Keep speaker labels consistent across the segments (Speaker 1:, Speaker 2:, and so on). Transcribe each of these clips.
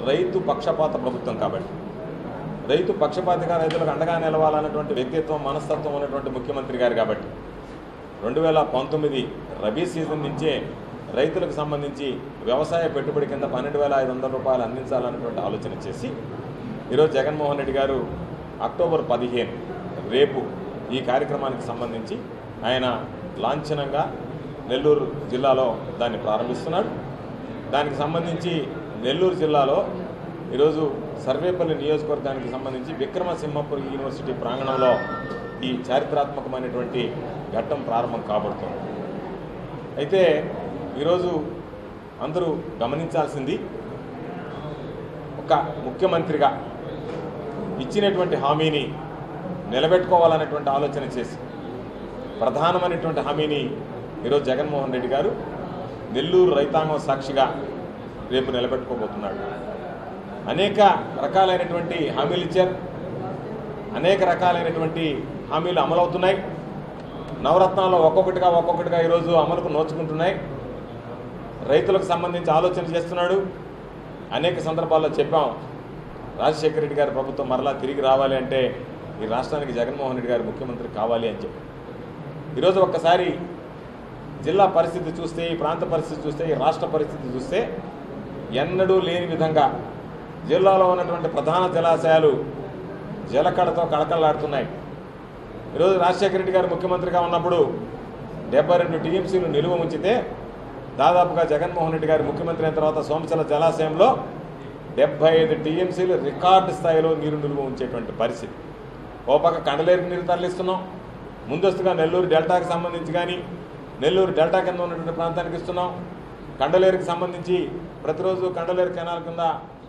Speaker 1: రైతు పక్షపాత ప్రభుత్వం కాబట్టి రైతు పక్షపాతిగా రైతులకు అండగా నిలవాలన్నటువంటి వ్యక్తిత్వం మనస్తత్వం ఉన్నటువంటి ముఖ్యమంత్రి గారు కాబట్టి రెండు వేల పంతొమ్మిది రబీ సీజన్ నుంచే రైతులకు సంబంధించి వ్యవసాయ పెట్టుబడి కింద పన్నెండు వేల ఐదు వందల రూపాయలు అందించాలన్నటువంటి ఆలోచన చేసి ఈరోజు జగన్మోహన్ రెడ్డి గారు అక్టోబర్ పదిహేను రేపు ఈ కార్యక్రమానికి సంబంధించి ఆయన లాంఛనంగా నెల్లూరు జిల్లాలో దాన్ని ప్రారంభిస్తున్నాడు దానికి సంబంధించి నెల్లూరు జిల్లాలో ఈరోజు సర్వేపల్లి నియోజకవర్గానికి సంబంధించి విక్రమసింహపురి యూనివర్సిటీ ప్రాంగణంలో ఈ చారిత్రాత్మకమైనటువంటి ఘట్టం ప్రారంభం కాబడుతుంది అయితే ఈరోజు అందరూ గమనించాల్సింది ఒక ముఖ్యమంత్రిగా ఇచ్చినటువంటి హామీని నిలబెట్టుకోవాలనేటువంటి ఆలోచన చేసి ప్రధానమైనటువంటి హామీని ఈరోజు జగన్మోహన్ రెడ్డి గారు నెల్లూరు రైతాంగం సాక్షిగా రేపు నిలబెట్టుకోబోతున్నాడు అనేక రకాలైనటువంటి హామీలు ఇచ్చారు అనేక రకాలైనటువంటి హామీలు అమలవుతున్నాయి నవరత్నాల్లో ఒక్కొక్కటిగా ఒక్కొక్కటిగా ఈరోజు అమలుకు నోచుకుంటున్నాయి రైతులకు సంబంధించి ఆలోచన చేస్తున్నాడు అనేక సందర్భాల్లో చెప్పాం రాజశేఖర రెడ్డి గారి ప్రభుత్వం మరలా తిరిగి రావాలి అంటే ఈ రాష్ట్రానికి జగన్మోహన్ రెడ్డి గారు ముఖ్యమంత్రి కావాలి అని చెప్పి ఈరోజు ఒక్కసారి జిల్లా పరిస్థితి చూస్తే ఈ ప్రాంత పరిస్థితి చూస్తే ఈ రాష్ట్ర పరిస్థితి చూస్తే ఎన్నడూ లేని విధంగా జిల్లాలో ఉన్నటువంటి ప్రధాన జలాశయాలు జలకళతో కళకళలాడుతున్నాయి ఈరోజు రాజశేఖర రెడ్డి గారు ముఖ్యమంత్రిగా ఉన్నప్పుడు డెబ్బై రెండు టీఎంసీలు నిలువ ఉంచితే దాదాపుగా జగన్మోహన్ రెడ్డి గారు ముఖ్యమంత్రి అయిన తర్వాత సోమచల జలాశయంలో డెబ్బై ఐదు టీఎంసీలు రికార్డు స్థాయిలో నీరు నిలువ ఉంచేటువంటి పరిస్థితి ఓ పక్క కండలేరుకి నీరు తరలిస్తున్నాం ముందస్తుగా నెల్లూరు డెల్టాకి సంబంధించి కానీ నెల్లూరు డెల్టా కింద ఉన్నటువంటి ప్రాంతానికి ఇస్తున్నాం కండలేరుకి సంబంధించి ప్రతిరోజు కండలేరు కెనాల్ కింద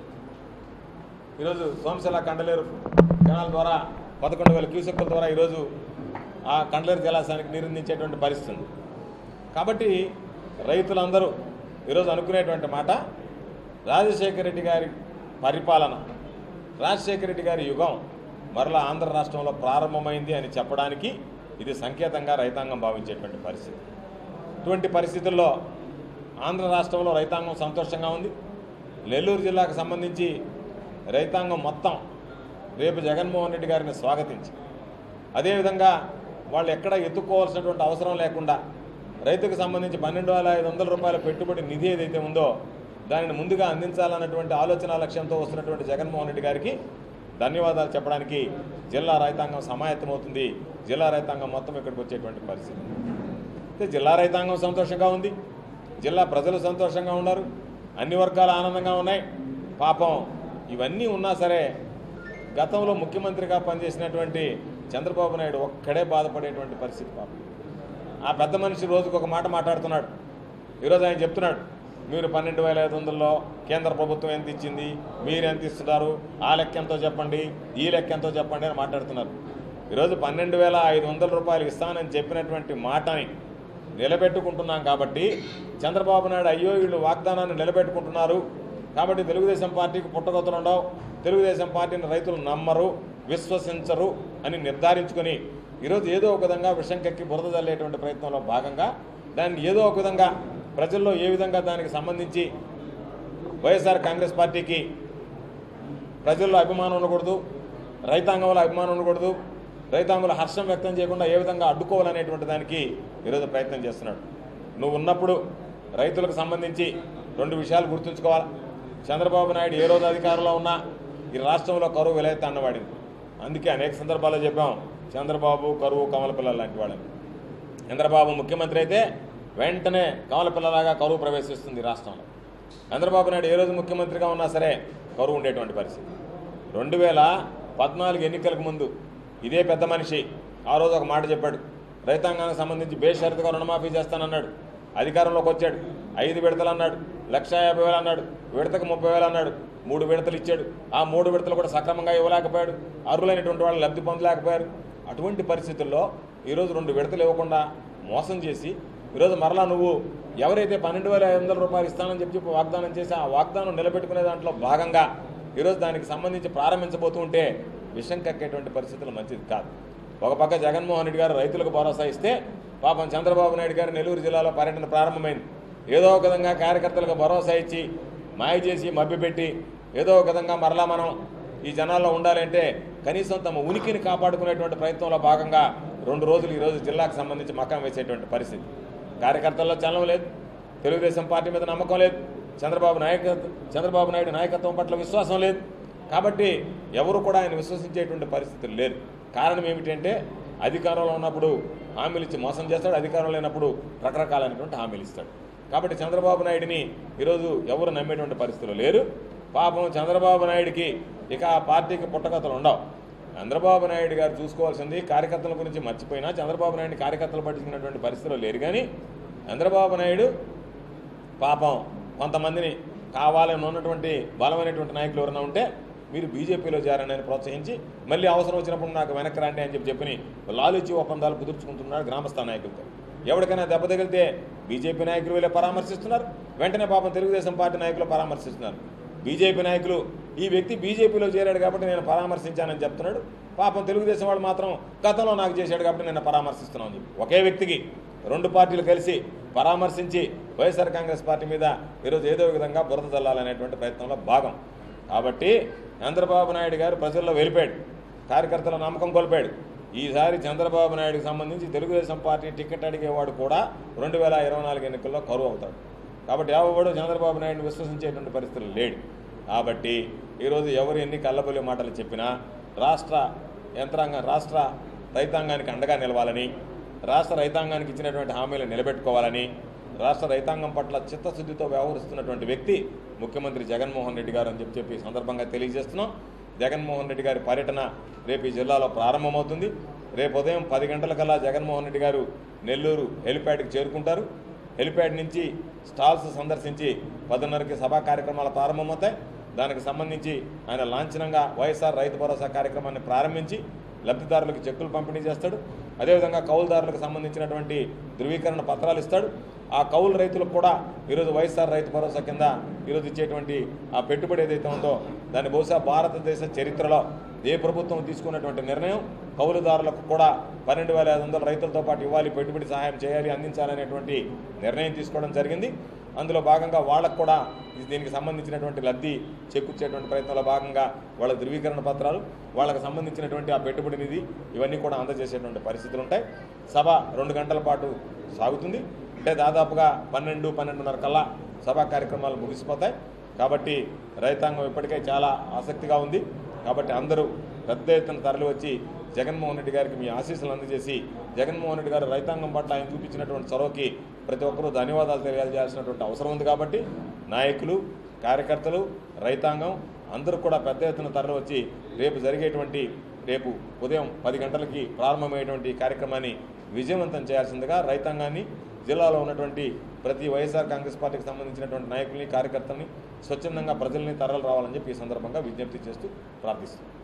Speaker 1: ఈరోజు సోమశిల కండలేరు కెనాల్ ద్వారా పదకొండు వేల క్యూసెక్కుల ద్వారా ఈరోజు ఆ కండలేరు జలాశయానికి నీరు అందించేటువంటి పరిస్థితి ఉంది కాబట్టి రైతులందరూ ఈరోజు అనుకునేటువంటి మాట రాజశేఖర రెడ్డి గారి పరిపాలన రాజశేఖర రెడ్డి గారి యుగం మరలా ఆంధ్ర రాష్ట్రంలో ప్రారంభమైంది అని చెప్పడానికి ఇది సంకేతంగా రైతాంగం భావించేటువంటి పరిస్థితి ఇటువంటి పరిస్థితుల్లో ఆంధ్ర రాష్ట్రంలో రైతాంగం సంతోషంగా ఉంది నెల్లూరు జిల్లాకు సంబంధించి రైతాంగం మొత్తం రేపు జగన్మోహన్ రెడ్డి గారిని స్వాగతించి అదేవిధంగా వాళ్ళు ఎక్కడ ఎత్తుక్కోవాల్సినటువంటి అవసరం లేకుండా రైతుకు సంబంధించి పన్నెండు వేల ఐదు వందల రూపాయల పెట్టుబడి నిధి ఏదైతే ఉందో దానిని ముందుగా అందించాలన్నటువంటి ఆలోచన లక్ష్యంతో వస్తున్నటువంటి జగన్మోహన్ రెడ్డి గారికి ధన్యవాదాలు చెప్పడానికి జిల్లా రైతాంగం సమాయత్తమవుతుంది జిల్లా రైతాంగం మొత్తం ఇక్కడికి వచ్చేటువంటి పరిస్థితి అయితే జిల్లా రైతాంగం సంతోషంగా ఉంది జిల్లా ప్రజలు సంతోషంగా ఉన్నారు అన్ని వర్గాలు ఆనందంగా ఉన్నాయి పాపం ఇవన్నీ ఉన్నా సరే గతంలో ముఖ్యమంత్రిగా పనిచేసినటువంటి చంద్రబాబు నాయుడు ఒక్కడే బాధపడేటువంటి పరిస్థితి పాపం ఆ పెద్ద మనిషి రోజుకు ఒక మాట మాట్లాడుతున్నాడు ఈరోజు ఆయన చెప్తున్నాడు మీరు పన్నెండు వేల ఐదు వందల్లో కేంద్ర ప్రభుత్వం ఎంత ఇచ్చింది మీరు ఎంత ఇస్తున్నారు ఆ లెక్క ఎంతో చెప్పండి ఈ లెక్క ఎంతో చెప్పండి అని మాట్లాడుతున్నారు ఈరోజు పన్నెండు వేల ఐదు వందల రూపాయలు ఇస్తానని చెప్పినటువంటి మాటని నిలబెట్టుకుంటున్నాం కాబట్టి చంద్రబాబు నాయుడు అయ్యో వీళ్ళు వాగ్దానాన్ని నిలబెట్టుకుంటున్నారు కాబట్టి తెలుగుదేశం పార్టీకి పుట్టగొత్తలు ఉండవు తెలుగుదేశం పార్టీని రైతులు నమ్మరు విశ్వసించరు అని నిర్ధారించుకొని ఈరోజు ఏదో ఒక విధంగా విషం కక్కి బురద చల్లేటువంటి ప్రయత్నంలో భాగంగా దాన్ని ఏదో ఒక విధంగా ప్రజల్లో ఏ విధంగా దానికి సంబంధించి వైఎస్ఆర్ కాంగ్రెస్ పార్టీకి ప్రజల్లో అభిమానం ఉండకూడదు రైతాంగంలో అభిమానం ఉండకూడదు రైతాంగంలో హర్షం వ్యక్తం చేయకుండా ఏ విధంగా అడ్డుకోవాలనేటువంటి దానికి ఈరోజు ప్రయత్నం చేస్తున్నాడు నువ్వు ఉన్నప్పుడు రైతులకు సంబంధించి రెండు విషయాలు గుర్తుంచుకోవాలి చంద్రబాబు నాయుడు ఏ రోజు అధికారంలో ఉన్నా ఈ రాష్ట్రంలో కరువు విలయత అన్నవాడింది అందుకే అనేక సందర్భాల్లో చెప్పాం చంద్రబాబు కరువు కమల పిల్లలు లాంటి వాళ్ళని చంద్రబాబు ముఖ్యమంత్రి అయితే వెంటనే కమల పిల్లలాగా కరువు ప్రవేశిస్తుంది ఈ రాష్ట్రంలో చంద్రబాబు నాయుడు ఏ రోజు ముఖ్యమంత్రిగా ఉన్నా సరే కరువు ఉండేటువంటి పరిస్థితి రెండు వేల పద్నాలుగు ఎన్నికలకు ముందు ఇదే పెద్ద మనిషి ఆ రోజు ఒక మాట చెప్పాడు రైతాంగానికి సంబంధించి బేషరతుగా రుణమాఫీ చేస్తానన్నాడు అధికారంలోకి వచ్చాడు ఐదు విడతలు అన్నాడు లక్ష యాభై వేలు అన్నాడు విడతకు ముప్పై వేలు అన్నాడు మూడు విడతలు ఇచ్చాడు ఆ మూడు విడతలు కూడా సక్రమంగా ఇవ్వలేకపోయాడు అర్హులైనటువంటి వాళ్ళు లబ్ధి పొందలేకపోయారు అటువంటి పరిస్థితుల్లో ఈరోజు రెండు విడతలు ఇవ్వకుండా మోసం చేసి ఈరోజు మరలా నువ్వు ఎవరైతే పన్నెండు వేల ఐదు వందల రూపాయలు ఇస్తానని చెప్పి చెప్పి వాగ్దానం చేసి ఆ వాగ్దానం నిలబెట్టుకునే దాంట్లో భాగంగా ఈరోజు దానికి సంబంధించి ప్రారంభించబోతూ ఉంటే విషం కక్కేటువంటి పరిస్థితులు మంచిది కాదు ఒక పక్క జగన్మోహన్ రెడ్డి గారు రైతులకు భరోసా ఇస్తే పాపం చంద్రబాబు నాయుడు గారు నెల్లూరు జిల్లాలో పర్యటన ప్రారంభమైంది ఏదో ఒక విధంగా కార్యకర్తలకు భరోసా ఇచ్చి మాయ చేసి మభ్యపెట్టి ఏదో ఒక విధంగా మరలా మనం ఈ జనాల్లో ఉండాలంటే కనీసం తమ ఉనికిని కాపాడుకునేటువంటి ప్రయత్నంలో భాగంగా రెండు రోజులు ఈరోజు జిల్లాకు సంబంధించి మకాం వేసేటువంటి పరిస్థితి కార్యకర్తల్లో చలనం లేదు తెలుగుదేశం పార్టీ మీద నమ్మకం లేదు చంద్రబాబు నాయకత్వం చంద్రబాబు నాయుడు నాయకత్వం పట్ల విశ్వాసం లేదు కాబట్టి ఎవరు కూడా ఆయన విశ్వసించేటువంటి పరిస్థితులు లేదు కారణం ఏమిటంటే అధికారంలో ఉన్నప్పుడు హామీలు ఇచ్చి మోసం చేస్తాడు అధికారం లేనప్పుడు రకరకాలైనటువంటి హామీలు ఇస్తాడు కాబట్టి చంద్రబాబు నాయుడిని ఈరోజు ఎవరు నమ్మేటువంటి పరిస్థితులు లేరు పాపం చంద్రబాబు నాయుడికి ఇక ఆ పార్టీకి పుట్టకథలు ఉండవు చంద్రబాబు నాయుడు గారు చూసుకోవాల్సింది కార్యకర్తల గురించి మర్చిపోయినా చంద్రబాబు నాయుడు కార్యకర్తలు పట్టించుకున్నటువంటి పరిస్థితులు లేరు కానీ చంద్రబాబు నాయుడు పాపం కొంతమందిని కావాలని ఉన్నటువంటి బలమైనటువంటి నాయకులు ఎవరైనా ఉంటే మీరు బీజేపీలో చేరని అని ప్రోత్సహించి మళ్ళీ అవసరం వచ్చినప్పుడు నాకు వెనక్కి రండి అని చెప్పి చెప్పి లాలుచి ఒప్పందాలు కుదుర్చుకుంటున్నారు గ్రామస్థ నాయకులతో ఎవరికైనా దెబ్బ తగిలితే బీజేపీ నాయకులు వెళ్ళి పరామర్శిస్తున్నారు వెంటనే పాపం తెలుగుదేశం పార్టీ నాయకులు పరామర్శిస్తున్నారు బీజేపీ నాయకులు ఈ వ్యక్తి బీజేపీలో చేరాడు కాబట్టి నేను పరామర్శించానని చెప్తున్నాడు పాపం తెలుగుదేశం వాళ్ళు మాత్రం గతంలో నాకు చేశాడు కాబట్టి నేను పరామర్శిస్తున్నాను అని చెప్పి ఒకే వ్యక్తికి రెండు పార్టీలు కలిసి పరామర్శించి వైఎస్ఆర్ కాంగ్రెస్ పార్టీ మీద ఈరోజు ఏదో ఒక విధంగా బురద చల్లాలనేటువంటి ప్రయత్నంలో భాగం కాబట్టి చంద్రబాబు నాయుడు గారు ప్రజల్లో వెళ్ళిపోయాడు కార్యకర్తల నమ్మకం కోల్పోయాడు ఈసారి చంద్రబాబు నాయుడుకి సంబంధించి తెలుగుదేశం పార్టీ టికెట్ అడిగేవాడు కూడా రెండు వేల ఇరవై నాలుగు ఎన్నికల్లో కరువు అవుతాడు కాబట్టి ఎవడు చంద్రబాబు నాయుడుని విశ్వసించేటువంటి పరిస్థితులు లేడు కాబట్టి ఈరోజు ఎవరు ఎన్ని కళ్ళబొల్లి మాటలు చెప్పినా రాష్ట్ర యంత్రాంగం రాష్ట్ర రైతాంగానికి అండగా నిలవాలని రాష్ట్ర రైతాంగానికి ఇచ్చినటువంటి హామీలు నిలబెట్టుకోవాలని రాష్ట్ర రైతాంగం పట్ల చిత్తశుద్ధితో వ్యవహరిస్తున్నటువంటి వ్యక్తి ముఖ్యమంత్రి జగన్మోహన్ రెడ్డి గారు అని చెప్పి చెప్పి ఈ సందర్భంగా తెలియజేస్తున్నాం జగన్మోహన్ రెడ్డి గారి పర్యటన రేపు ఈ జిల్లాలో ప్రారంభమవుతుంది రేపు ఉదయం పది గంటలకల్లా జగన్మోహన్ రెడ్డి గారు నెల్లూరు హెలిప్యాడ్కి చేరుకుంటారు హెలిప్యాడ్ నుంచి స్టాల్స్ సందర్శించి పదిన్నరకి సభా కార్యక్రమాలు ప్రారంభమవుతాయి దానికి సంబంధించి ఆయన లాంఛనంగా వైఎస్ఆర్ రైతు భరోసా కార్యక్రమాన్ని ప్రారంభించి లబ్ధిదారులకు చెక్కులు పంపిణీ చేస్తాడు అదేవిధంగా కౌలుదారులకు సంబంధించినటువంటి ధృవీకరణ పత్రాలు ఇస్తాడు ఆ కౌలు రైతులకు కూడా ఈరోజు వైఎస్ఆర్ రైతు భరోసా కింద ఈరోజు ఇచ్చేటువంటి ఆ పెట్టుబడి ఏదైతే ఉందో దాన్ని బహుశా భారతదేశ చరిత్రలో ఏ ప్రభుత్వం తీసుకున్నటువంటి నిర్ణయం కౌలుదారులకు కూడా పన్నెండు వేల ఐదు వందల రైతులతో పాటు ఇవ్వాలి పెట్టుబడి సహాయం చేయాలి అందించాలనేటువంటి నిర్ణయం తీసుకోవడం జరిగింది అందులో భాగంగా వాళ్ళకు కూడా ఇది దీనికి సంబంధించినటువంటి లబ్ధి చేకూర్చేటువంటి ప్రయత్నంలో భాగంగా వాళ్ళ ధృవీకరణ పత్రాలు వాళ్ళకి సంబంధించినటువంటి ఆ పెట్టుబడి నిధి ఇవన్నీ కూడా అందజేసేటువంటి పరిస్థితులు ఉంటాయి సభ రెండు గంటల పాటు సాగుతుంది అంటే దాదాపుగా పన్నెండు పన్నెండున్నర కల్లా సభా కార్యక్రమాలు ముగిసిపోతాయి కాబట్టి రైతాంగం ఇప్పటికే చాలా ఆసక్తిగా ఉంది కాబట్టి అందరూ పెద్ద ఎత్తున తరలి వచ్చి జగన్మోహన్ రెడ్డి గారికి మీ ఆశీస్సులు అందజేసి జగన్మోహన్ రెడ్డి గారు రైతాంగం పట్ల ఆయన చూపించినటువంటి చొరవకి ప్రతి ఒక్కరూ ధన్యవాదాలు తెలియజేయాల్సినటువంటి అవసరం ఉంది కాబట్టి నాయకులు కార్యకర్తలు రైతాంగం అందరూ కూడా పెద్ద ఎత్తున తరలి వచ్చి రేపు జరిగేటువంటి రేపు ఉదయం పది గంటలకి ప్రారంభమయ్యేటువంటి ఈ కార్యక్రమాన్ని విజయవంతం చేయాల్సిందిగా రైతాంగాన్ని జిల్లాలో ఉన్నటువంటి ప్రతి వైఎస్ఆర్ కాంగ్రెస్ పార్టీకి సంబంధించినటువంటి నాయకుల్ని కార్యకర్తల్ని స్వచ్ఛందంగా ప్రజల్ని తరలి రావాలని చెప్పి ఈ సందర్భంగా విజ్ఞప్తి చేస్తూ ప్రార్థిస్తున్నాను